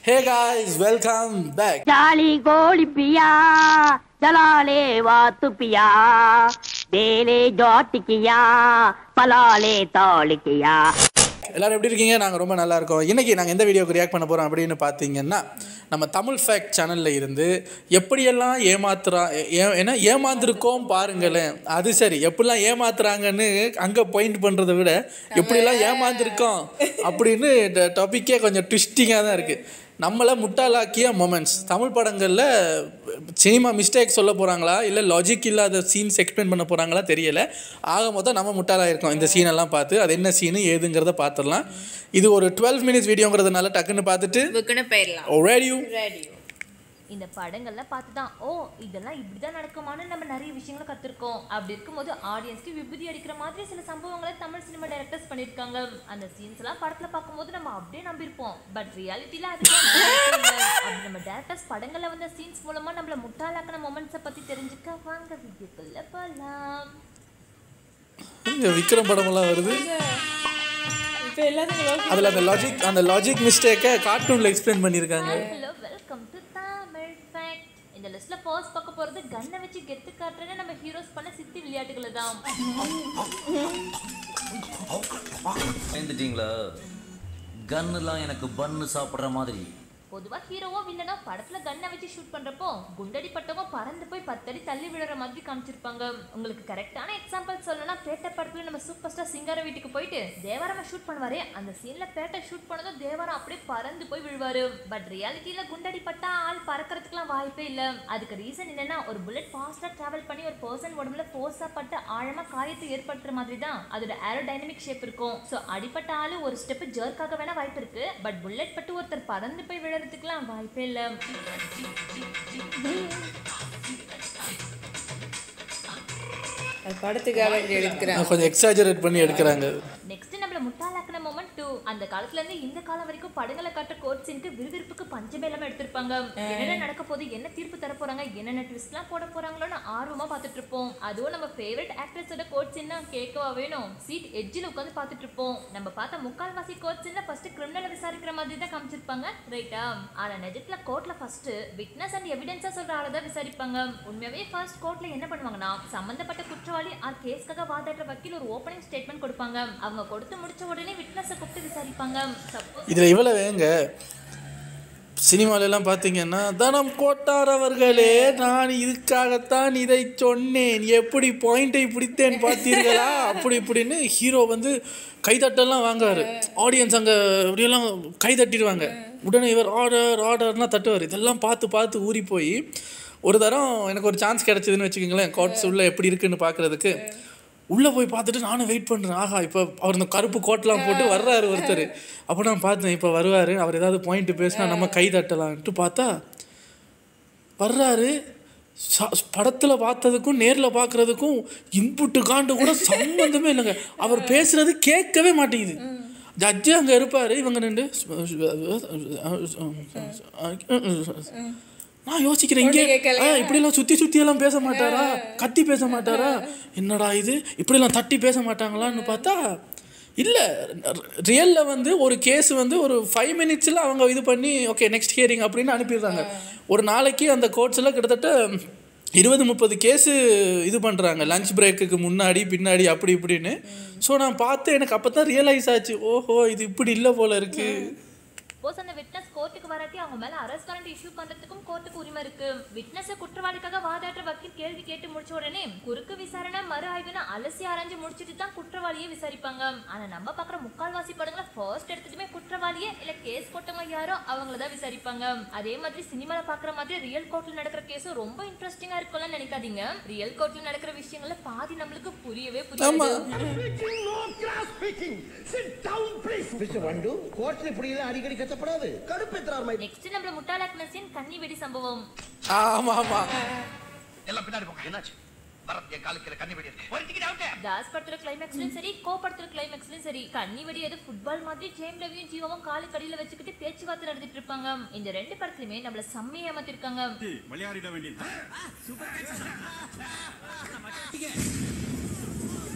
ஹே guys welcome back ಜಾಲಿ ಗೋಳಿ ಪಿಯಾ ಜಲಾಲೆ ವಾತು ಪಿಯಾ ಬೇಲೆ ಜೋಟಿಕಿಯಾ ಪಲಾಲೆ ತಾಳಿಕಿಯಾ எல்லாரும் எப்படி இருக்கீங்க நாங்கள் ரொம்ப நல்லா இருக்கோம் இன்னைக்கு நாங்கள் எந்த வீடியோக்கு ரியாக்ட் பண்ண போகிறோம் அப்படின்னு பார்த்தீங்கன்னா நம்ம தமிழ் ஃபேக்ட் சேனலில் இருந்து எப்படியெல்லாம் ஏமாத்துறா ஏ- ஏன்னா ஏமாந்துருக்கோம் பாருங்களேன் அது சரி எப்படிலாம் ஏமாத்துறாங்கன்னு அங்கே பாயிண்ட் பண்ணுறதை விட எப்படிலாம் ஏமாந்துருக்கோம் அப்படின்னு இந்த டாப்பிக்கே கொஞ்சம் ட்விஸ்டிங்காக தான் இருக்குது நம்மளை முட்டாளாக்கிய மொமெண்ட்ஸ் தமிழ் படங்களில் சினிமா மிஸ்டேக் சொல்ல போகிறாங்களா இல்லை லாஜிக் இல்லாத சீன்ஸ் எக்ஸ்பிளைன் பண்ண போகிறாங்களா தெரியல ஆக மொத்தம் நம்ம முட்டாளாக இருக்கோம் இந்த சீனெல்லாம் பார்த்து அது என்ன சீனு ஏதுங்கிறத பார்த்துடலாம் இது ஒரு டுவெல் மினிட்ஸ் வீடியோங்கிறதுனால டக்குன்னு பார்த்துட்டு புக்குன்னு போயிடலாம் ரேடியோ ரேடியோ இந்த படங்கள்ல பார்த்து தான் ஓ இதெல்லாம் இப்படிதான் நடக்குமான்னு நம்ம நிறைய விஷயங்களை கத்துருக்கோம் அப்படி இருக்கும்போது ஆடியன்ஸ்க்கு விபூதி அடிக்கிற மாதிரி சில சம்பவங்களை தமிழ் சினிமா டைரக்டர்ஸ் பண்ணியிருக்காங்க அந்த சீன்ஸ் எல்லாம் படத்துல பார்க்கும்போது நம்ம அப்படியே நம்பியிருப்போம் பட் ரியாலிட்டியில அது அப்படி நம்ம டேரக்டர்ஸ் படங்கள்ல வந்த சீன்ஸ் மூலமா நம்மள முட்டாளாக்கின மொமெண்ட்ஸை பத்தி தெரிஞ்சுக்க வாங்க வீடியோக்குள்ள போலாம் விக்ரம் படமெல்லாம் வருது இப்போ எல்லாத்துக்கும் அதில் அந்த லாஜிக் அந்த லாஜிக் மிஸ்டேக்கை கார்ட்டூனில் எக்ஸ்பிளைன் பண்ணியிருக்காங்க hello welcome to Tamil fact இந்த லிஸ்ட்ல ஃபர்ஸ்ட் பார்க்க போறது கன்னை வச்சு கெத்து காட்டுறேன்னு நம்ம ஹீரோஸ் பண்ண சித்தி விளையாட்டுகளை தான் பயந்துட்டீங்களா கன்னுலாம் எனக்கு பன்னு சாப்பிட்ற மாதிரி பொதுவா ஹீரோவோ வில்லனோ படத்துல கன்னை வச்சு ஷூட் பண்றப்போ குண்டடி பட்டவங்க பறந்து போய் பத்தடி தள்ளி விழுற மாதிரி காமிச்சிருப்பாங்க உங்களுக்கு கரெக்டான எக்ஸாம்பிள் சொல்லணும்னா பேட்டை படத்துல நம்ம சூப்பர் ஸ்டார் சிங்கார வீட்டுக்கு போயிட்டு தேவாரம் ஷூட் பண்ணுவாரு அந்த சீன்ல பேட்டை ஷூட் பண்ணதும் தேவாரம் அப்படியே பறந்து போய் விழுவாரு பட் ரியாலிட்டியில குண்டடி பட்டா ஆள் பறக்கறதுக்குலாம் வாய்ப்பே இல்ல அதுக்கு ரீசன் என்னன்னா ஒரு புல்லட் ஃபாஸ்டா டிராவல் பண்ணி ஒரு பர்சன் உடம்புல ஃபோர்ஸா பட்டு ஆழமா காயத்தை ஏற்படுத்துற மாதிரி தான் அதோட ஏரோடைனமிக் ஷேப் இருக்கும் சோ அடிப்பட்ட ஆளு ஒரு ஸ்டெப் ஜர்க்காக வேணா வாய்ப்பு இருக்கு பட் புல்லட் பட்டு ஒருத்தர் பறந்து போய் விழுறதுக்குலாம் வாய்ப்பே இல்ல அது படத்துக்காக இப்படி எடுக்கிறாங்க கொஞ்சம் எக்ஸாஜரேட் பண்ணி எடுக்கிறாங்க நெக்ஸ்ட் நம்மள முட்டாளாக்குன மொமெண்ட் டூ அந்த காலத்துல இருந்து இந்த காலம் வரைக்கும் படங்களை காட்ட கோட் சீனுக்கு விறுவிறுப்புக்கு பஞ்சமே இல்லாம எடுத்திருப்பாங்க என்ன நடக்க போகுது என்ன தீர்ப்பு தர போறாங்க என்னென்ன ட்விஸ்ட்லாம் போட போறாங்களோன்னு ஆர்வமா பார்த்துட்டு இருப்போம் அதுவும் நம்ம ஃபேவரட் ஆக்ட்ரஸோட கோட் சீன்னா கேட்கவா வேணும் சீட் எட்ஜில் உட்காந்து பார்த்துட்டு இருப்போம் நம்ம பார்த்த முக்கால்வாசி கோட் சீன்ல ஃபர்ஸ்ட் கிரிமினலை விசாரிக்கிற மாதிரி தான் காமிச்சிருப்பாங்க ரைட்டா ஆனா நிஜத்துல கோர்ட்ல ஃபர்ஸ்ட் விட்னஸ் அண்ட் எவிடன்ஸா சொல்ற ஆளை தான் விசாரிப்பாங்க உண்மையாவே ஃபர்ஸ்ட் கோர்ட்ல என்ன பண்ணுவாங்கன்னா சம்பந்தப்பட்ட குற்றவாளி ஆர் கேஸ்க்காக வாதாடுற வக்கீல் ஒரு ஓப்பனிங் ஸ்டேட்மெண்ட் கொடுப்பாங்க அவங்க கொடுத்து முடிச்ச உடனே விட்னஸை கூப்பிட்டு விசாரிப்பாங்க சப்போஸ் இதில் இவ்வளவு ஏங்க சினிமாலெல்லாம் பார்த்தீங்கன்னா தனம் கோட்டார் அவர்களே நான் இதுக்காகத்தான் இதை சொன்னேன் எப்படி பாயிண்டை பிடித்தேன் பார்த்தீர்களா அப்படி இப்படின்னு ஹீரோ வந்து கைதட்டெல்லாம் வாங்குவார் ஆடியன்ஸ் அங்கே இப்படியெல்லாம் கை தட்டிடுவாங்க உடனே இவர் ஆர்டர் ஆர்டர்னா தட்டுவார் இதெல்லாம் பார்த்து பார்த்து ஊறி போய் ஒரு தரம் எனக்கு ஒரு சான்ஸ் கிடைச்சதுன்னு வச்சுக்கோங்களேன் கோட்ஸ் உள்ள எப்படி இருக்குன்னு பார்க்குறதுக்கு உள்ளே போய் பார்த்துட்டு நானும் வெயிட் பண்ணுறேன் ஆஹா இப்போ அவர் இந்த கருப்பு கோட்லாம் போட்டு வர்றாரு ஒருத்தர் அப்போ நான் பார்த்தேன் இப்போ வருவார் அவர் ஏதாவது பாயிண்ட் பேசினா நம்ம கை தட்டலான்ட்டு பார்த்தா வர்றாரு படத்தில் பார்த்ததுக்கும் நேரில் பார்க்குறதுக்கும் இன்புட்டு காண்டு கூட சம்மந்தமே இல்லைங்க அவர் பேசுறது கேட்கவே மாட்டேங்குது ஜட்ஜு அங்கே இருப்பார் இவங்க நின்று நான் யோசிக்கிறேன் இங்கே கேட்கலையா? ஆ, இப்படியெல்லாம் சுற்றி சுற்றியெல்லாம் பேச மாட்டாரா கத்தி பேச மாட்டாரா என்னடா இது இப்படியெல்லாம் தட்டி பேச மாட்டாங்களான்னு பார்த்தா இல்லை ரியலில் வந்து ஒரு கேஸ் வந்து ஒரு ஃபைவ் மினிட்ஸில் அவங்க இது பண்ணி ஓகே நெக்ஸ்ட் ஹியரிங் அப்படின்னு அனுப்பிடுறாங்க ஒரு நாளைக்கு அந்த கோர்ட்ஸில் கிட்டத்தட்ட இருபது முப்பது கேஸு இது பண்ணுறாங்க லஞ்ச் பிரேக்குக்கு முன்னாடி பின்னாடி அப்படி இப்படின்னு ஸோ நான் பார்த்து எனக்கு அப்போ தான் ரியலைஸ் ஆச்சு ஓஹோ இது இப்படி இல்லை போல இருக்குது சப்போஸ் அந்த விட்னஸ் கோர்ட்டுக்கு வராட்டி அவங்க மேல அரெஸ்ட் வாரண்ட் இஷ்யூ பண்றதுக்கும் கோர்ட்டுக்கு உரிமை இருக்கு விட்னஸ் குற்றவாளிக்காக வாதாடுற வக்கீல் கேள்வி கேட்டு முடிச்ச உடனே குறுக்கு விசாரணை மறு ஆய்வுன்னு அலசி ஆராய்ஞ்சு முடிச்சிட்டு தான் குற்றவாளியை விசாரிப்பாங்க ஆனா நம்ம பாக்குற முக்கால்வாசி படங்களை ஃபர்ஸ்ட் எடுத்துட்டுமே குற்றவாளியே இல்ல கேஸ் போட்டவங்க யாரோ அவங்கள தான் விசாரிப்பாங்க அதே மாதிரி சினிமால பாக்குற மாதிரி ரியல் கோர்ட்ல நடக்கிற கேஸும் ரொம்ப இன்ட்ரெஸ்டிங்கா இருக்கும்ல நினைக்காதீங்க ரியல் கோர்ட்ல நடக்கிற விஷயங்கள பாதி நம்மளுக்கு புரியவே புரியாது மிஸ்டர் வண்டு கோர்ட்ல இப்படி எல்லாம் அடிக்கடி கத்தப்படாது கடுப்பேற்றார் மை நெக்ஸ்ட் நம்மள முட்டாளாக்குன சீன் கன்னி வெடி சம்பவம் ஆமாம் ஆமாம் எல்லாம் பின்னாடி போங்க என்னாச்சு வரத் என் காலுக்கு கண்ணி வெடி இருக்கு ஒரு டிக்கெட் அவுட் தாஸ் படத்துல கிளைமேக்ஸ்லயும் சரி கோ படத்துல கிளைமேக்ஸ்லயும் சரி கன்னி வெடி எது ஃபுட்பால் மாதிரி ஜெயம் ரவியும் ஜீவாவும் காலு கடியில வச்சுக்கிட்டு பேச்சுவார்த்தை நடத்திட்டு இருப்பாங்க இந்த ரெண்டு படத்துலயுமே நம்மள செம்மையா ஏமாத்திருக்காங்க விளையாடிட வேண்டியது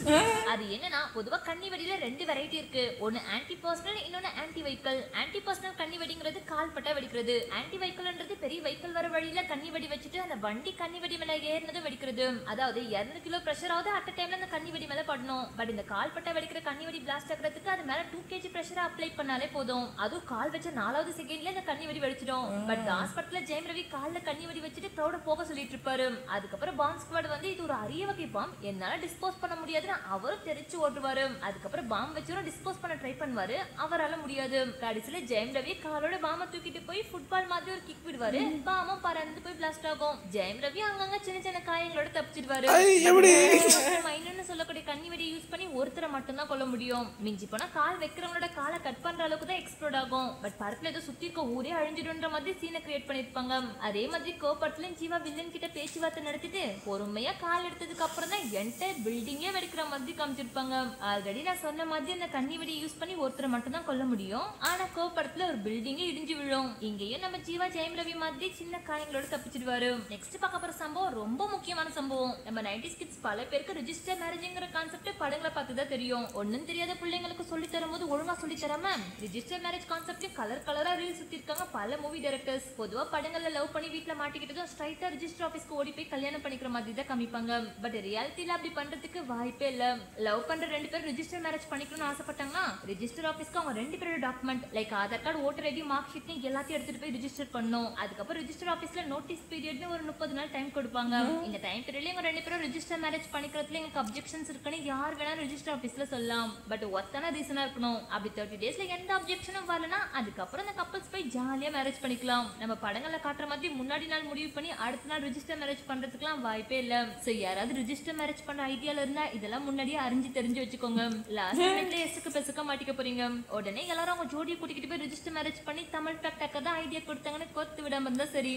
அது என்னன்னா பொதுவா கன்னி வெடியில ரெண்டு வெரைட்டி இருக்கு ஒன்னு ஆன்டி பர்சனல் இன்னொன்னு ஆன்டி வைக்கல் ஆன்டி பர்சனல் கன்னி வெடிங்கிறது கால்பட்டா வெடிக்கிறது ஆன்டி வைக்கல்ன்றது பெரிய வைக்கல் வர வழியில கன்னி வெடி வச்சுட்டு அந்த வண்டி கன்னி வெடி மேல ஏறினதும் வெடிக்கிறது அதாவது 200 கிலோ பிரஷர் ஆகுது அட் டைம்ல அந்த கன்னி வெடி மேல படணும் பட் இந்த கால்பட்டா வெடிக்கிற கன்னி வெடி பிளாஸ்ட் ஆகிறதுக்கு அது மேல டூ கேஜி பிரஷர் அப்ளை பண்ணாலே போதும் அதுவும் கால் வச்ச நாலாவது செகண்ட்ல அந்த கன்னி வெடி வெடிச்சிடும் பட் ஹாஸ்பிட்டல்ல ஜெயம் ரவி கால்ல கன்னி வெடி வச்சுட்டு க்ரௌட போக சொல்லிட்டு இருப்பாரு அதுக்கப்புறம் பாம் ஸ்குவாட் வந்து இது ஒரு அரிய வகை பாம் என்னால டிஸ்போஸ் பண்ண முடியாதுன்னு அவரும் தெரிச்சு ஓட்டுவாரு அதுக்கப்புறம் பாம் வச்சவரும் டிஸ்போஸ் பண்ண ட்ரை பண்ணுவாரு அவரால முடியாது கடைசியில ஜெயம் ரவி காலோட பாம தூக்கிட்டு போய் ஃபுட்பால் மாதிரி ஒரு கிக் விடுவாரு பாமும் பறந்து போய் பிளாஸ்ட் ஆகும் ஜெயம் ரவி அங்கங்க சின்ன சின்ன காயங்களோட தப்பிச்சிடுவாரு ஐ, எப்படி? மைனன்னு சொல்லக்கூடிய கண்ணி வெடி யூஸ் பண்ணி ஒருத்தரை மட்டும் தான் கொல்ல முடியும் மிஞ்சி போனா கால் வைக்கிறவங்களோட காலை கட் பண்ற அளவுக்கு தான் எக்ஸ்ப்ளோட் ஆகும் பட் படத்துல ஏதோ சுத்தி இருக்க ஊரே அழிஞ்சிடுன்ற மாதிரி சீனை கிரியேட் பண்ணிருப்பாங்க அதே மாதிரி கோ படத்துலயும் ஜீவா வில்லன் கிட்ட பேச்சுவார்த்தை நடத்திட்டு பொறுமையா கால் எடுத்ததுக்கு அப்புறம் தான் என்டையர் பில்டிங்கே வெடிக்கிற மாதிரி காமிச்சிருப்பாங்க ஆல்ரெடி நான் சொன்ன மாதிரி அந்த கண்ணி வெடி யூஸ் பண்ணி ஒருத்தரை மட்டும் தான் கொல்ல முடியும் ஆனா கோ படத்துல ஒரு பில்டிங்கே இடிஞ்சு விழும் இங்கேயும் நம்ம ஜீவா ஜெயம் ரவி மாதிரி சின்ன காயங்களோட தப்பிச்சிடுவாரு நெக்ஸ்ட் பார்க்க போற சம்பவம் ரொம்ப முக்கியமான சம்பவம் நம்ம நைன்டி கிட்ஸ் பல பேருக்கு ரிஜிஸ்டர் மேரேஜ்ங்கிற கான்செப்ட் படங்களை பார்த்து தான் தெரியும் ஒண்ணும் தெரியாத பிள்ளைங்களுக்கு சொல்லி தரும்போது ஒழுங்கா சொல்லி தராம ரிஜிஸ்டர் மேரேஜ் கான்செப்ட் கலர் கலரா ரீல் சுத்தி இருக்காங்க பல மூவி டைரக்டர்ஸ் பொதுவா படங்கள்ல லவ் பண்ணி வீட்ல மாட்டிக்கிட்டதும் ஸ்ட்ரைட்டா ரிஜிஸ்டர் ஆபீஸ்க்கு ஓடி போய் கல்யாணம் பண்ணிக்கிற மாதிரி தான் காமிப்பாங்க பட் ரியாலிட்டியில அப்படி பண்றதுக்கு வாய்ப்பே இல்ல லவ் பண்ற ரெண்டு பேரும் ரிஜிஸ்டர் மேரேஜ் பண்ணிக்கணும்னு ஆசைப்பட்டாங்கன்னா ரிஜிஸ்டர் ஆபீஸ்க்கு அவங்க ரெண்டு பேரோட document like Aadhaar card voter ID mark sheet எல்லாத்தையும் எடுத்துட்டு போய் ரிஜிஸ்டர் பண்ணும் அதுக்கப்புறம் ரிஜிஸ்டர் ஆபீஸ்ல நோட்டீஸ் பீரியட்னு ஒரு முப்பது நாள் டைம் கொடுப்பாங்க இந்த டைம் பீரியட்ல இவங்க ரெண்டு பேரும் ரிஜிஸ்டர் மேரேஜ் பண்ணிக்கிறதுல எங்களுக்கு அப்ஜெக்ஷன்ஸ் இருக்குன்னு யார் வேணாலும் ரிஜிஸ்டர் ஆபீஸ்ல சொல்லலாம் பட் ஒத்தன ரீசனா இருக்கணும் அப்படி தேர்ட்டி டேஸ்ல எந்த அப்ஜெக்ஷனும் வரலனா அதுக்கப்புறம் அந்த கப்பல்ஸ் போய் ஜாலியா மேரேஜ் பண்ணிக்கலாம் நம்ம படங்கள்ல காட்டுற மாதிரி முன்னாடி நாள் முடிவு பண்ணி அடுத்த நாள் ரிஜிஸ்டர் மேரேஜ் பண்றதுக்குலாம் வாய்ப்பே இல்ல சோ யாராவது ரிஜிஸ்டர் மேரேஜ் பண்ற ஐடியால இருந்தா இதெல்லாம் முன்னாடியே அறிஞ்சு தெரிஞ்சு வச்சுக்கோங்க லாஸ்ட் மினிட்ல எசுக்கு பெசுக்க மாட்டிக்க போறீங்க உடனே எல்லாரும் அவங்க ஜோடியை கூட்டிக்கிட்டு போய் ரிஜிஸ்டர் மேரேஜ் பண்ணி தமிழ் டாக்டாக்க தான் ஐடியா கொடுத்தாங்கன்னு கொத்து விடாம இருந்தா சரி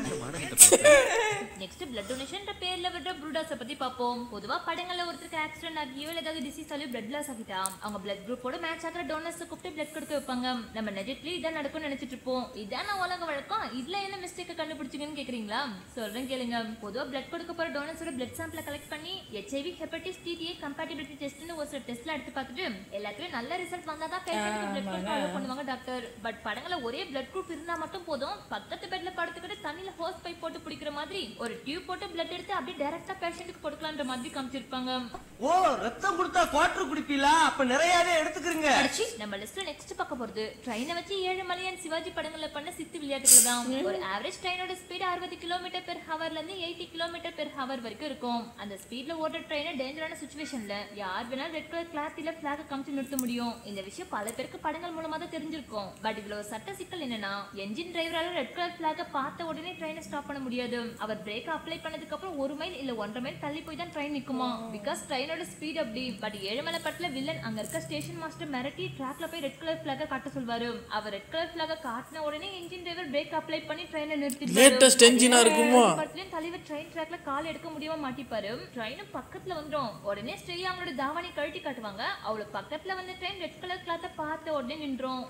நெக்ஸ்ட் பிளட் டொனேஷன் பேர்ல விடுற ப்ரூடாஸ பத்தி பார்ப்போம் பொதுவா படங்கள்ல ஒருத்தருக்கு ஆக்சிடென்ட் ஆகியோ இல்ல ஏதாவது டிசீஸ் ஆகியோ பிளட் லாஸ் ஆகிட்டா அவங்க பிளட் குரூப்போட மேட்ச் ஆகிற டோனர்ஸ் கூப்பிட்டு பிளட் கொடுக்க வைப்பாங்க நம்ம நெஜட்லி இதான் நடக்கும்னு நினைச்சிட்டு இருப்போம் இதான உலக வழக்கம் இதுல என்ன மிஸ்டேக் கண்டுபிடிச்சிங்கன்னு கேக்குறீங்களா சொல்றேன் கேளுங்க பொதுவா பிளட் கொடுக்க போற டோனர்ஸோட பிளட் சாம்பிள கலெக்ட் பண்ணி ஹெச்ஐவி ஹெப்படைட்டிஸ் டிடிஏ கம்பேட்டிபிலிட்டி டெஸ்ட்னு ஒரு சில டெஸ்ட்ல எடுத்து பார்த்துட்டு எல்லாத்துலயும் நல்ல ரிசல்ட் வந்தா தான் பேஷண்ட்டுக்கு பிளட் கொடுக்க allow பண்ணுவாங்க டாக்டர் பட் படங்கள்ல ஒரே பிளட் குரூப் இருந்தா மட்டும் போதும் பக்கத்து பெட்ல படுத்துக்கிட்டு தண்ணியில ஹோஸ் பைப் போட்டு பிடிக்கிற மாதிரி ஒரு டியூப் போட்டு பிளட் எடுத்து அப்படியே டைரக்டா பேஷண்ட்டுக்கு கொடுக்கலான்ற மாதிரி காமிச்சிருப்பாங்க ஓ ரத்தம் கொடுத்தா குவாட்டர் குடிப்பீங்களா அப்ப நிறையவே எடுத்துக்கிறீங்க அடிச்சி நம்ம லிஸ்ட்ல நெக்ஸ்ட் பார்க்க போறது ட்ரெயினை வச்சு ஏழு மலையான் சிவாஜி படங்கள்ல பண்ண சித்து விளையாட்டுகள் தான் ஒரு ஆவரேஜ் ட்ரெயினோட ஸ்பீடு அறுபது கிலோமீட்டர் பெர் ஹவர்ல இருந்து எயிட்டி கிலோமீட்டர் பெர் ஹவர் வரைக்கும் இருக்கும் அந்த ஸ்பீட்ல ஓடுற ட்ரெயினை டேஞ்சரான சுச்சுவேஷன்ல யார் வேணாலும் ரெட் கலர் கிளாத்தில பிளாக காமிச்சு நிறுத்த முடியும் இந்த விஷயம் பல பேருக்கு படங்கள் மூலமா தான் தெரிஞ்சிருக்கும் பட் இதுல ஒரு சட்ட சிக்கல் என்னன்னா என்ஜின் டிரைவரால ரெட் கலர் பிளாக பார்த்த உடனே ட்ரெயினை ஸ்டாப் பண்ண முடியாது அவர் பிரேக் அப்ளை பண்ணதுக்கு அப்புறம் ஒரு மைல் இல்ல ஒன்றரை மைல் தள்ளி போய் தான் ட்ரெயின் நிக்குமா பிகாஸ் ட்ரெயினோட ஸ்பீட் அப்படி பட் ஏழுமலை படத்துல வில்லன் அங்க இருக்க ஸ்டேஷன் மாஸ்டர் மிரட்டி ட்ராக்ல போய் ரெட் கலர் பிளாக காட்ட சொல்வாரு அவர் ரெட் கலர் பிளாக காட்டின உடனே என்ஜின் டிரைவர் பிரேக் அப்ளை பண்ணி ட்ரெயினை நிறுத்திடுவாரு Latest engine ஆ இருக்குமா? படத்துலயும் தலைவர் ட்ரெயின் ட்ராக்ல கால் எடுக்க முடியாம மாட்டிப்பாரு ட்ரெயினும் பக்கத்துல வந்துரும் உடனே ஸ்ரீ அவங்களோட தாவணி கழட்டி காட்டுவாங்க அவளுக்கு பக்கத்துல வந்த ட்ரெயின் ரெட் கலர் கிளாத்த பார்த்த உடனே நின்றோம்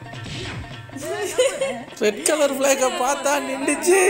ரெட் கலர் ஃபிளாக பார்த்தா நின்றுச்சு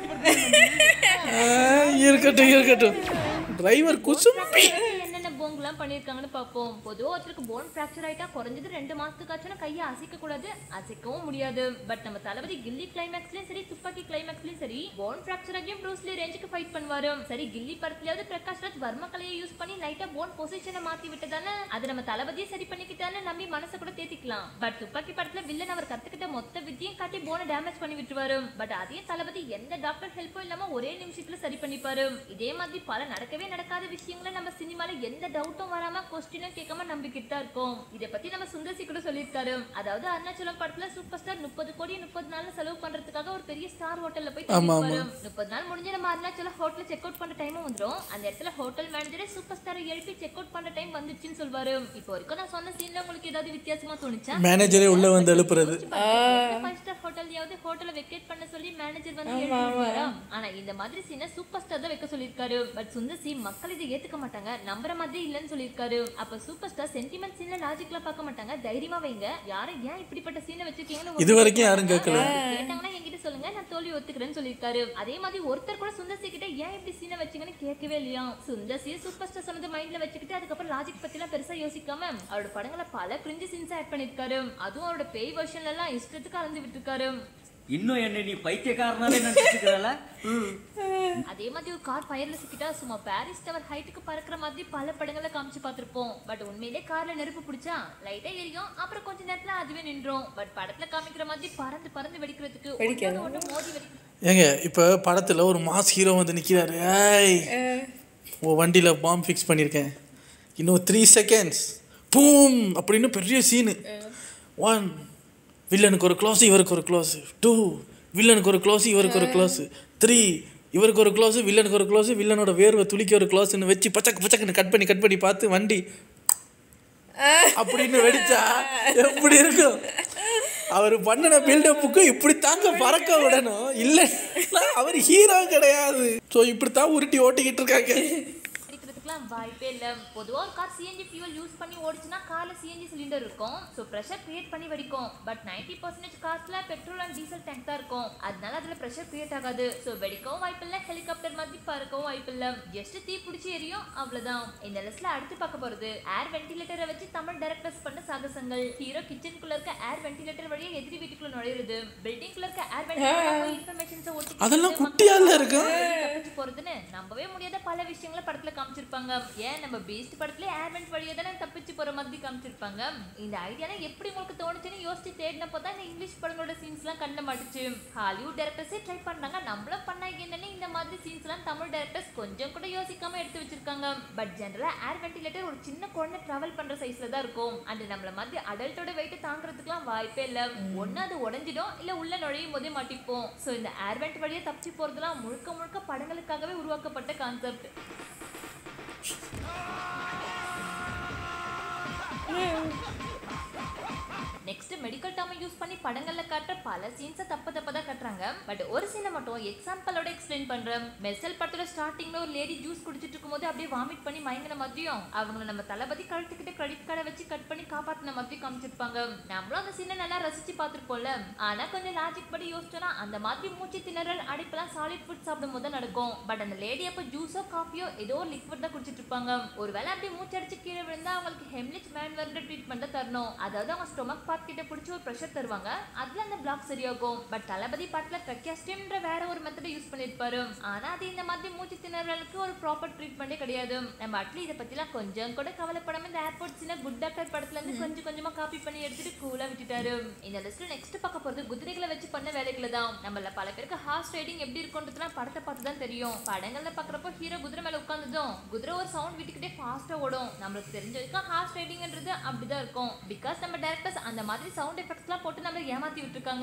இருக்கட்டும் இருக்கட்டும் டிரைவர் குசும்பி என்னென்ன போங்கெல்லாம் பண்ணிருக்காங்கன்னு பார்ப்போம் பொதுவா ஒருத்தருக்கு போன் ஃப்ராக்சர் ஆயிட்டா குறைஞ்சது ரெண்டு மாசத்துக்காச்சும் கையை அசைக்க கூடாது அசைக்கவும் முடியாது பட் நம்ம தளபதி கில்லி கிளைமேக்ஸ்லயும் சரி துப்பாக்கி கிளைமேக்ஸ்லயும் சரி போன் ஃப்ராக்சர் ஆகியும் ப்ரூஸ்லி ரேஞ்சுக்கு ஃபைட் பண்ணுவாரு சரி கில்லி படத்துலயாவது பிரகாஷ் ராஜ் வர்ம கலையை யூஸ் பண்ணி லைட்டா போன் பொசிஷனை மாத்தி விட்டதானே அது நம்ம தளபதியை சரி பண்ணிக்கிட்டான்னு நம்பி மனசை கூட தேத்திக்கலாம் பட் துப்பாக்கி படத்துல வில்லன் அவர் கத்துக்கிட்ட மொத்த வித்தியும் காட்டி போனை டேமேஜ் பண்ணி விட்டுருவாரு பட் அதே தளபதி எந்த டாக்டர் ஹெல்ப்பும் இல்லாம ஒரே நிமிஷத்துல சரி பண்ணிப்பாரு இதே மாதிரி பல நடக்கவே நடக்காத விஷயங்களை நம்ம சினிமால எந்த டவுட்டும் வராம கொஸ்டினும் கேட்காம நம்பிக்கிட்டு தான் இருக்கோம் இத பத்தி நம்ம சுந்தர்சி கூட சொல்லியிருக்காரு அதாவது அருணாச்சலம் படத்துல சூப்பர் ஸ்டார் முப்பது கோடி முப்பது நாள் செலவு பண்றதுக்காக ஒரு பெரிய ஸ்டார் ஹோட்டல்ல போய் ஆமா, தங்கியிருப்பாரு முப்பது நாள் முடிஞ்சு நம்ம அருணாச்சலம் ஹோட்டல் செக் அவுட் பண்ற டைமும் வந்துரும் அந்த இடத்துல ஹோட்டல் மேனேஜரே சூப்பர் ஸ்டாரை எழுப்பி செக் அவுட் பண்ற டைம் வந்துச்சுன்னு சொல்வாரு இப்போ வரைக்கும் நான் சொன்ன சீன்ல உங்களுக்கு ஏதாவது வித்தியாசமா தோணுச்சா மேனேஜரே உள்ள வந்து எழுப்புறது ஃபைவ் ஸ்டார் ஹோட்டல்யாவது ஹோட்டலை வெக்கேட் பண்ண சொல்லி மேனேஜர் வந்து எழுப்பிடுவாரா ஆனா இந்த மாதிரி சீனை சூப்பர் ஸ்டார் தான் வைக்க சொல்லியிருக்காரு பட் சுந்தர் சி மக்கள் இதை ஏத்துக்க மாட்டாங்க நம்புற மாதிரி இல்லைன்னு சொல்லியிருக்காரு அப்ப சூப்பர் ஸ்டார் சென்டிமெண்ட் சீன்ல லாஜிக்ல பார்க்க மாட்டாங்க தைரியமா வைங்க யாரும் ஏன் இப்படிப்பட்ட சீனை வச்சிருக்கீங்கன்னு இது வரைக்கும் யாரும் கேட்கல கேட்டாங்கன்னா என்கிட்ட சொல்லுங்க நான் தோல்வி ஒத்துக்கிறேன்னு சொல்லியிருக்காரு அதே மாதிரி ஒருத்தர் கூட சுந்தர் சி கிட்ட ஏன் இப்படி சீனை வச்சீங்கன்னு கேட்கவே இல்லையா சுந்தர் சி சூப்பர் ஸ்டார் சொன்னது மைண்ட்ல வச்சுக்கிட்டு அதுக்கப்புறம் லாஜிக் பத்தி எல்லாம் பெருசா யோசிக்காம அவரோட படங்களை பல கிரிஞ்சு சீன்ஸ் ஆட் பண்ணிருக்காரு அதுவும் அவரோட பேய் வெர்ஷன்ல எல்லாம் இஷ்டத்துக்கு கலந்து விட்டுருக்காரு இன்னும் என்ன நீ பைத்தியக்காரனாவே நினைச்சிருக்கிறல அதே மாதிரி ஒரு கார் ஃபயர்ல சிக்கிட்டா சும்மா பாரிஸ் டவர் ஹைட்டுக்கு பறக்கிற மாதிரி பல படங்களை காமிச்சு பார்த்திருப்போம் பட் உண்மையிலே கார்ல நெருப்பு பிடிச்சா லைட்டா எரியும் அப்புறம் கொஞ்ச நேரத்துல அதுவே நின்றோம் பட் படத்துல காமிக்கிற மாதிரி பறந்து பறந்து வெடிக்கிறதுக்கு ஒண்ணோட ஒண்ணு மோதி வெடிக்கும் ஏங்க இப்போ படத்தில் ஒரு மாஸ் ஹீரோ வந்து நிற்கிறாரு ஏய் ஓ வண்டியில் பாம்பு ஃபிக்ஸ் பண்ணியிருக்கேன் இன்னும் த்ரீ செகண்ட்ஸ் பூம் அப்படின்னு பெரிய சீனு ஒன் வில்லனுக்கு ஒரு க்ளோஸ் இவருக்கு ஒரு க்ளோஸ் டூ வில்லனுக்கு ஒரு க்ளோஸ் இவருக்கு ஒரு க்ளோஸ் த்ரீ இவருக்கு ஒரு க்ளோஸ் வில்லனுக்கு ஒரு க்ளோஸ் வில்லனோட வேர்வை துளிக்க ஒரு க்ளோஸ்னு வச்சு பச்சக்கு பச்சக்குன்னு கட் பண்ணி கட் பண்ணி பார்த்து வண்டி அப்படின்னு வெடிச்சா எப்படி இருக்கும் அவர் பண்ணின பில்டப்புக்கு இப்படி தாங்க பறக்க விடணும் இல்லைன்னா அவர் ஹீரோ கிடையாது ஸோ இப்படித்தான் உருட்டி ஓட்டிக்கிட்டு இருக்காங்க வெடிக்கிறதுக்குலாம் வாய்ப்பே இல்ல பொதுவா ஒரு கார் சிஎன்ஜி ஃபியூல் யூஸ் பண்ணி ஓடிச்சுன்னா கார்ல சிஎன்ஜி சிலிண்டர் இருக்கும் ஸோ ப்ரெஷர் கிரியேட் பண்ணி வெடிக்கும் பட் நைன்டி பர்சன்டேஜ் கார்ஸ்ல பெட்ரோல் அண்ட் டீசல் டேங்க் தான் இருக்கும் அதனால அதுல ப்ரெஷர் கிரியேட் ஆகாது ஸோ வெடிக்கவும் வாய்ப்பில்லை ஹெலிகாப்டர் மாதிரி பறக்கவும் வாய்ப்பில்லை ஜஸ்ட் தீ பிடிச்சி எரியும் அவ்வளவுதான் இந்த லிஸ்ட்ல அடுத்து பார்க்க போறது ஏர் வென்டிலேட்டரை வச்சு தமிழ் டைரக்டர்ஸ் பண்ண சாகசங்கள் ஹீரோ கிச்சனுக்குள்ள இருக்க ஏர் வென்டிலேட்டர் வழியா எதிரி வீட்டுக்குள்ள நுழையிறது பில்டிங்குள்ள இருக்க ஏர் வென்டிலேட்டர் இன்ஃபர்மேஷன்ஸ் ஓட்டி அதெல்லாம் குட்டியால இருக்கும் தப்பிச்சு போறதுன்னு நம்பவே முடியாத பல விஷயங்களை படத்துல காமிச்சிருப்பாங்க ஏன் நம்ம பீஸ்ட் படத்துல ஏர்மெண்ட் வழியா தானே தப்பிச்சு போற மாதிரி காமிச்சிருப்பாங்க இந்த ஐடியால எப்படி உங்களுக்கு தோணுச்சுன்னு யோசிச்சு தேடினப்போ தான் இந்த இங்கிலீஷ் படங்களோட சீன்ஸ் எல்லாம் கண்ட மாட்டுச்சு ஹாலிவுட் டேரக்டர்ஸே ட்ரை பண்ணாங்க நம்மளும் பண்ணா என்னன்னு இந்த மாதிரி சீன்ஸ் எல்லாம் தமிழ் டேரக்டர்ஸ் கொஞ்சம் கூட யோசிக்காம எடுத்து வச்சிருக்காங்க பட் ஜெனரலா ஏர் வென்டிலேட்டர் ஒரு சின்ன குழந்தை டிராவல் பண்ற சைஸ்ல தான் இருக்கும் அண்ட் நம்மள மாதிரி அடல்ட்டோட வெயிட் தாங்குறதுக்குலாம் வாய்ப்பே இல்ல ஒண்ணு அது உடைஞ்சிடும் இல்ல உள்ள நுழையும் போதே மாட்டிப்போம் சோ இந்த ஏர் வெண்ட் வழியா தப்பிச்சு போறதுலாம் முழுக்க முழுக்க படங்களுக்காகவே உருவாக்கப்பட்ட கான்செப்ட் நெக்ஸ்ட் மெடிக்கல் டேர்மை யூஸ் பண்ணி படங்கள்ல காட்டுற பல சீன்ஸை தப்பு தப்பா தான் காட்டுறாங்க பட் ஒரு சீனை மட்டும் எக்ஸாம்பிளோட எக்ஸ்பிளைன் பண்றேன் மெர்சல் படத்தோட ஸ்டார்டிங்ல ஒரு லேடி ஜூஸ் குடிச்சிட்டு இருக்கும்போது அப்படியே வாமிட் பண்ணி மயங்கின மாதிரியும் அவங்கள நம்ம தளபதி கழுத்துக்கிட்ட கிரெடிட் கார்டை வச்சு கட் பண்ணி காப்பாத்தின மாதிரி காமிச்சிருப்பாங்க நம்மளும் அந்த சீனை நல்லா ரசிச்சு பார்த்திருப்போம்ல ஆனா கொஞ்சம் லாஜிக் படி யோசிச்சோன்னா அந்த மாதிரி மூச்சு திணறல் அடிப்பெல்லாம் சாலிட் ஃபுட் சாப்பிடும் போது தான் நடக்கும் பட் அந்த லேடி அப்போ ஜூஸோ காஃபியோ ஏதோ ஒரு லிக்விட் தான் குடிச்சிட்டு இருப்பாங்க ஒருவேளை அப்படியே மூச்சடிச்சு கீழே விழுந்தா அவங்களுக்கு ஹெம்லிச் மேன் வருட ட்ரீட்மெண்ட் தான் தரணும் அதாவது அவங்க ஸ்டொமக் பார்ட் கிட்ட பிடிச்சி ஒரு ப்ரெஷர் தருவாங்க அதுல அந்த பிளாக் சரியாகும் பட் தளபதி பாட்டுல ட்ரக்கியாஸ்டிம்ன்ற வேற ஒரு மெத்தடை யூஸ் பண்ணிருப்பாரு ஆனா அது இந்த மாதிரி மூச்சு திணறலுக்கு ஒரு ப்ராப்பர் ட்ரீட்மெண்டே கிடையாது நம்ம அட்லி இதை பத்திலாம் கொஞ்சம் கூட கவலைப்படாம இந்த ஏர்போர்ட் சின்ன குட் டாக்டர் படத்துல இருந்து கொஞ்சம் கொஞ்சமா காப்பி பண்ணி எடுத்துட்டு கூலா விட்டுட்டாரு இந்த லிஸ்ட்ல நெக்ஸ்ட் பார்க்க போறது குதிரைகளை வச்சு பண்ண வேலைகளை தான் நம்மள பல பேருக்கு ஹார்ஸ் ரைடிங் எப்படி இருக்கும்ன்றதுலாம் படத்தை பார்த்து தான் தெரியும் படங்கள்ல பாக்குறப்போ ஹீரோ குதிரை மேல உட்கார்ந்ததும் குதிரை ஒரு சவுண்ட் விட்டுக்கிட்டே ஃபாஸ்டா ஓடும் நம்மளுக்கு தெரிஞ்ச வரைக்கும் ஹார்ஸ் ரைடிங்ன்றது அப்படிதான் இருக்கும் பிகாஸ் நம்ம டேரக்டர்ஸ் அந்த மாதிரி சவுண்ட் எஃபெக்ட்ஸ்லாம் போட்டு நம்மள ஏமாத்தி விட்டுருக்காங்க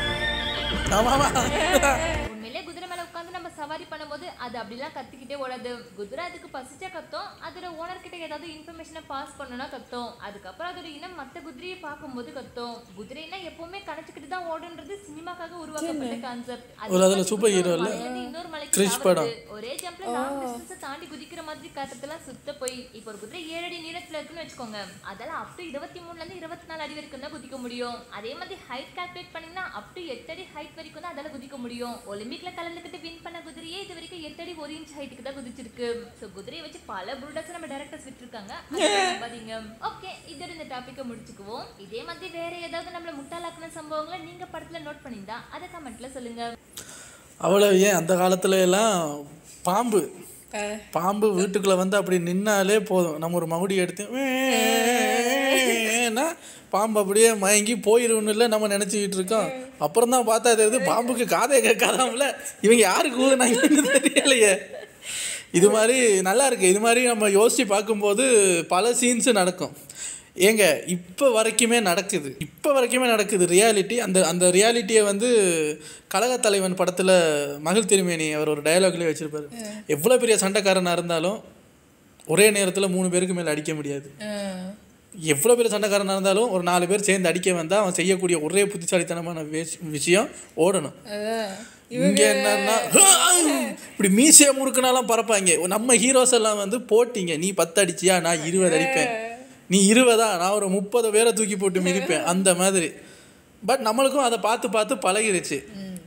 ஆமா ஆமா உண்மையிலே குதிரை மேல உட்காந்து நம்ம சவாரி பண்ணும்போது அது அப்படிலாம் கத்திக்கிட்டே ஓடாது குதிரை அதுக்கு பசிச்சா கத்தும் அதோட ஓனர் கிட்ட ஏதாவது இன்ஃபர்மேஷனை பாஸ் பண்ணனா கத்தும் அதுக்கப்புறம் அதோட இனம் மத்த குதிரையை பார்க்கும்போது கத்தும் குதிரைனா எப்பவுமே கணச்சுக்கிட்டு தான் ஓடுன்றது சினிமாக்காக உருவாக்கப்பட்ட கான்செப்ட் ஒரு அதுல super hero இல்ல? இன்னொரு மலைக்கு கிரிஷ் தாவுறது. படம். ஒரே ஜம்ப்ல லாங் டிஸ்டன்ஸ் தாண்டி குதிக்கிற மாதிரி காட்டுறதுலாம் சுத்த போய் இப்போ ஒரு குதிரை ஏழு அடி நீளத்துல இருக்குன்னு வச்சுக்கோங்க அதெல்லாம் அப் டு இருபத்தி மூணுல இருந்து இருபத்தி நாலு அடி வரைக்கும் தான் குதிக்க முடியும் அதே மாதிரி ஹைட் கால்குலேட் பண்ணீங்கன்னா அப் டு எட்டு அடி ஹைட் வரைக்கும் தான் அதால குதிக்க முடியும் ஒலிம்பிக்ல கலந்துக்கிட்டு வின் பண்ண குதிரையே இது வரைக்கும் எட்டு அடி ஒரு இன்ச் ஹைட்டுக்கு தான் குதிச்சிருக்கு ஸோ குதிரையை வச்சு பல புல்டர்ஸ் நம்ம டேரக்டர்ஸ் விட்டுருக்காங்க பாத்தீங்க ஓகே இதோட இந்த டாபிக்கை முடிச்சுக்குவோம் இதே மாதிரி வேற ஏதாவது நம்மள முட்டாளாக்குன சம்பவங்களை நீங்க படத்துல நோட் பண்ணியிருந்தா அதை கமெண்ட்ல சொல்லுங்க அவ்வளோ ஏன் அந்த காலத்துல எல்லாம் பாம்பு பாம்பு வீட்டுக்குள்ளே வந்து அப்படி நின்னாலே போதும் நம்ம ஒரு மகுடி எடுத்து வேன்னா பாம்பு அப்படியே மயங்கி போயிரும்னு இல்லை நம்ம நினச்சிக்கிட்டு இருக்கோம் அப்புறம் தான் பார்த்தா தெரியுது பாம்புக்கு காதே கேட்காதாம்ல இவங்க யாருக்கு ஊதுனாங்கன்னு தெரியலையே இது மாதிரி நல்லா இருக்கு இது மாதிரி நம்ம யோசித்து பார்க்கும்போது பல சீன்ஸு நடக்கும் ஏங்க இப்போ வரைக்குமே நடக்குது இப்போ வரைக்குமே நடக்குது ரியாலிட்டி அந்த அந்த ரியாலிட்டியை வந்து கழகத் தலைவன் படத்தில் மகிழ் திருமேனி அவர் ஒரு டயலாக்லேயே வச்சுருப்பாரு எவ்வளோ பெரிய சண்டைக்காரனாக இருந்தாலும் ஒரே நேரத்தில் மூணு பேருக்கு மேலே அடிக்க முடியாது எவ்வளோ பெரிய சண்டைக்காரனாக இருந்தாலும் ஒரு நாலு பேர் சேர்ந்து அடிக்க வந்தால் அவன் செய்யக்கூடிய ஒரே புத்திசாலித்தனமான வேஷ்- விஷயம் ஓடணும் அதான் இங்க என்னன்னா இப்படி மீசையை முறுக்குனாலாம் பறப்பாங்க நம்ம ஹீரோஸ் எல்லாம் வந்து போட்டிங்க நீ பத்து அடிச்சியா நான் இருபது அடிப்பேன் நீ இருபதா நான் ஒரு முப்பது பேரை தூக்கி போட்டு மிதிப்பேன் அந்த மாதிரி பட் நம்மளுக்கும் அதை பார்த்து பார்த்து பழகிருச்சு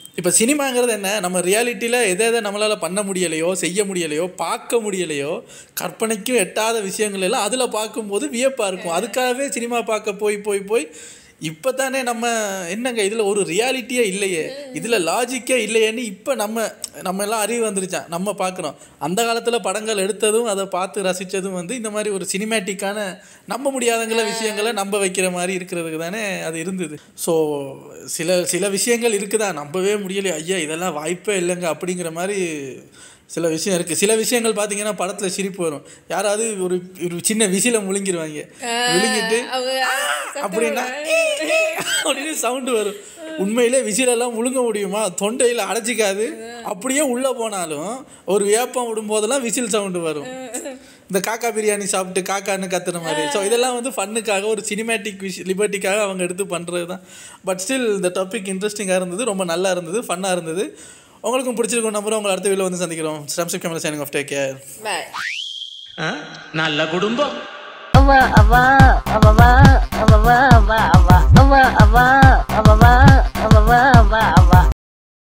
இப்போ சினிமாங்கிறது என்ன நம்ம ரியாலிட்டியில் எதை எதை நம்மளால் பண்ண முடியலையோ செய்ய முடியலையோ பார்க்க முடியலையோ கற்பனைக்கும் எட்டாத விஷயங்கள் எல்லாம் அதில் பார்க்கும்போது வியப்பாக இருக்கும் அதுக்காகவே சினிமா பார்க்க போய் போய் போய் இப்போ தானே நம்ம என்னங்க இதில் ஒரு ரியாலிட்டியே இல்லையே இதில் லாஜிக்கே இல்லையேன்னு இப்போ நம்ம நம்ம எல்லாம் அறிவு வந்துருச்சான் நம்ம பார்க்குறோம் அந்த காலத்தில் படங்கள் எடுத்ததும் அதை பார்த்து ரசித்ததும் வந்து இந்த மாதிரி ஒரு சினிமேட்டிக்கான நம்ப முடியாதங்கள விஷயங்களை நம்ப வைக்கிற மாதிரி இருக்கிறதுக்கு தானே அது இருந்தது ஸோ சில சில விஷயங்கள் இருக்குதா நம்பவே முடியலையே ஐயா இதெல்லாம் வாய்ப்பே இல்லைங்க அப்படிங்கிற மாதிரி சில விஷயம் இருக்குது சில விஷயங்கள் பார்த்தீங்கன்னா படத்தில் சிரிப்பு வரும் யாராவது ஒரு ஒரு சின்ன விசில முழுங்கிருவாங்க விழுங்கிட்டு அவங்க அப்படின்னா அப்படின்னு சவுண்டு வரும் உண்மையிலே விசிலெல்லாம் முழுங்க முடியுமா தொண்டையில் அடைச்சிக்காது அப்படியே உள்ளே போனாலும் ஒரு வேப்பம் விடும்போதெல்லாம் விசில் சவுண்டு வரும் இந்த காக்கா பிரியாணி சாப்பிட்டு காக்கான்னு கத்துற மாதிரி ஸோ இதெல்லாம் வந்து ஃபன்னுக்காக ஒரு சினிமேட்டிக் விஷ் லிபர்ட்டிக்காக அவங்க எடுத்து பண்ணுறது தான் பட் ஸ்டில் இந்த டாபிக் இன்ட்ரெஸ்டிங்காக இருந்தது ரொம்ப நல்லா இருந்தது ஃபன்னாக இருந்தது உங்களுக்கும் பிடிச்சிருக்கும் நம்புறோம் உங்களை அடுத்த வீடியோ வந்து சந்திக்கிறோம் ஸ்டம்ஸ்டிக் camera signing off take care bye நல்ல குடும்பம் அவா அவா அவவா அவவா அவா அவா அவா அவா அவவா அவவா அவா அவா